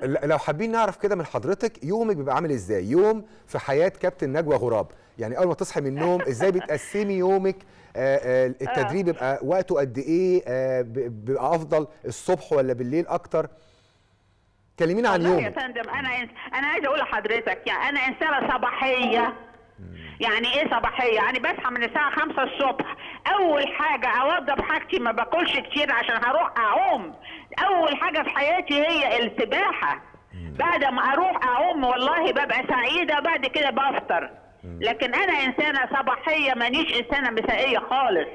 ل- لو حابين نعرف كده من حضرتك يومك بيبقى عامل ازاي يوم في حياه كابتن نجوى غراب يعني اول ما تصحي من النوم ازاي بتقسمي يومك آه، آه، التدريب بيبقى وقته قد ايه آه، ب- بيبقى افضل الصبح ولا بالليل اكتر كلمينا عن والله يا يومك فندم انا إنس... انا عايزه اقول لحضرتك يعني انا انسانه صباحيه يعني ايه صباحيه يعني بصحى من الساعه 5 الصبح اول حاجه اوضب حاجتي ما باكلش كتير عشان هروح اعوم اول حاجه في حياتي هي السباحه بعد ما اروح اعوم والله ببقى سعيده بعد كده بفطر لكن انا انسانه صباحيه مانيش انسانه مسائيه خالص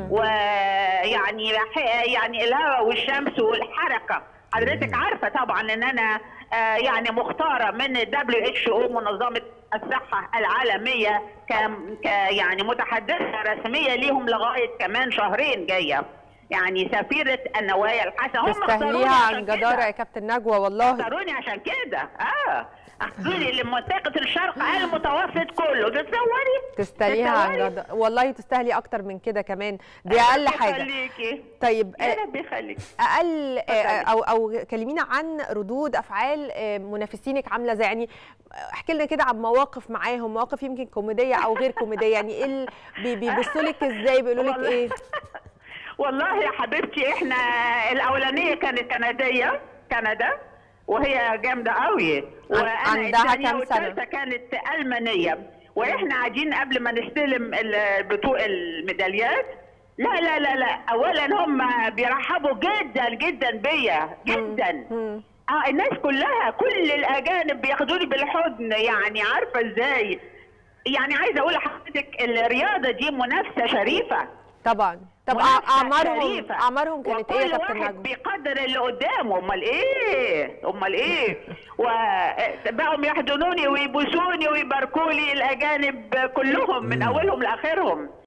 ويعني يعني الهواء والشمس والحركه حضرتك عارفه طبعا ان انا آه، يعني مختاره من دبليو اتش او منظمه الصحه العالميه ك ك- يعني متحدثه رسميه ليهم لغايه كمان شهرين جايه يعني سفيره النوايا الحسنه هم اختاروني تستاهليها عشان عن كده. جداره يا كابتن نجوى والله اختاروني عشان كده اه اخذوني لمنطقه الشرق المتوسط كله تتصوري تستاهليها عن تتصوري؟ جداره والله تستاهلي اكتر من كده كمان دي اقل ربنا حاجه يخليكي طيب يا آه، رب يخليك اقل آه، اتفضلي. او او كلمينا عن ردود افعال آه، منافسينك عامله ازاي يعني آه، احكي لنا كده عن مواقف معاهم مواقف يمكن كوميديه او غير كوميديه يعني ايه ال- بي- بيبصوا لك ازاي بيقولوا لك والله. ايه والله يا حبيبتي احنا الاولانيه كانت كنديه كندا وهي جامده قوي وانا عندها الثانية كام سنة؟ والثالثة كانت المانيه واحنا قاعدين قبل ما نستلم ال- بطوق الميداليات لا لا لا لا اولا هم بيرحبوا جدا جدا بيا جدا مم. اه الناس كلها كل الاجانب بياخدوني بالحضن يعني عارفه ازاي يعني عايزه اقول لحضرتك الرياضه دي منافسه شريفه طبعا طب منافسة أع- اعمارهم شريفة. اعمارهم كانت ايه يا وكل كابتن واحد نجوى بيقدر اللي قدامه امال ايه امال ايه وبقوا يحضنوني ويبوسوني ويباركوا لي الاجانب كلهم من اولهم لاخرهم